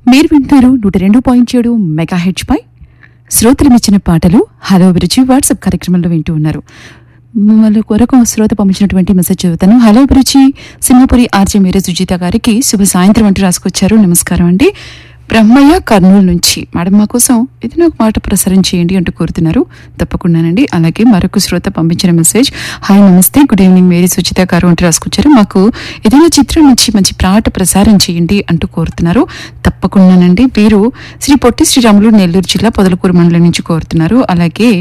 మీరు వింటున్నారు నూట రెండు పాయింట్ ఏడు మెగా హెచ్ పై శ్రోతలు ఇచ్చిన పాటలు హలో అభిరుచి వాట్సాప్ కార్యక్రమంలో వింటూ ఉన్నారు మమ్మల్ని కొరకు శ్రోత పంపించినటువంటి మెసేజ్ చదువుతాను హలో అభిరుచి సింహపురి ఆర్జే మీరే సుజీత గారికి శుభ సాయంత్రం అంటూ రాసుకొచ్చారు నమస్కారం అండి బ్రహ్మయ్య కర్నూలు నుంచి మేడం మా కోసం ఏదైనా ఒక మాట ప్రసారం చేయండి అంటూ కోరుతున్నారు తప్పకుండానండి అలాగే మరొక శ్రోత పంపించిన మెసేజ్ హాయ్ నమస్తే good evening Mary Suchitha garu అంటూ రాసుకొచ్చారు మాకు ఏదైనా చిత్రం నుంచి మంచి పాట ప్రసారం చేయండి అంటూ కోరుతున్నారు తప్పకుండానండి వీరు శ్రీ పొట్టి శ్రీరాములు నెల్లూరు జిల్లా పొదలకూరు మండలం నుంచి కోరుతున్నారు అలాగే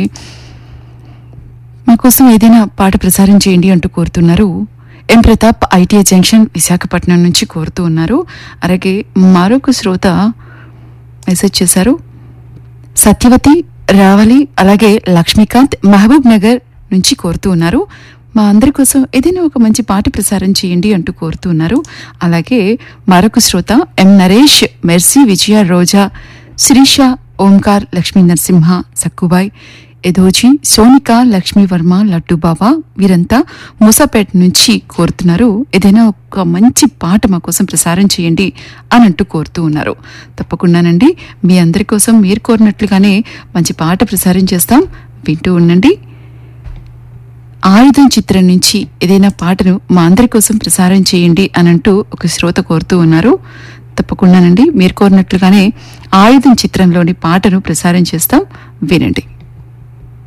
మా కోసం ఏదైనా పాట ప్రసారం చేయండి అంటూ కోరుతున్నారు M Pratap ITI junction Visakhapatnam నుంచి కోరుతూ ఉన్నారు అలాగే మరొక శ్రోత మెసేజ్ చేశారు సత్యవతి రావలి అలాగే లక్ష్మీకాంత్ మహబూబ్ నగర్ నుంచి కోరుతూ ఉన్నారు మా అందరి కోసం ఏదైనా ఒక మంచి పాట ప్రసారం చేయండి అంటూ కోరుతూ ఉన్నారు అలాగే మరొక శ్రోత ఎం నరేష్ మెర్సీ విజయ రోజా శిరీష ఓంకార్ లక్ష్మీ నరసింహ సక్కుబాయ్ ఎదోజీ సోనిక లక్ష్మీవర్మ లడ్డు బాబా వీరంతా మూసాపేట నుంచి కోరుతున్నారు ఏదైనా ఒక మంచి పాట మా కోసం ప్రసారం చేయండి అని అంటూ కోరుతూ ఉన్నారు తప్పకుండానండి మీ అందరి కోసం మీరు కోరినట్లుగానే మంచి పాట ప్రసారం చేస్తాం వింటూ ఉండండి ఆయుధం చిత్రం నుంచి ఏదైనా పాటను మా అందరి కోసం ప్రసారం చేయండి అని అంటూ ఒక శ్రోత కోరుతూ ఉన్నారు తప్పకుండానండి మీరు కోరినట్లుగానే ఆయుధం చిత్రంలోని పాటను ప్రసారం చేస్తాం వినండి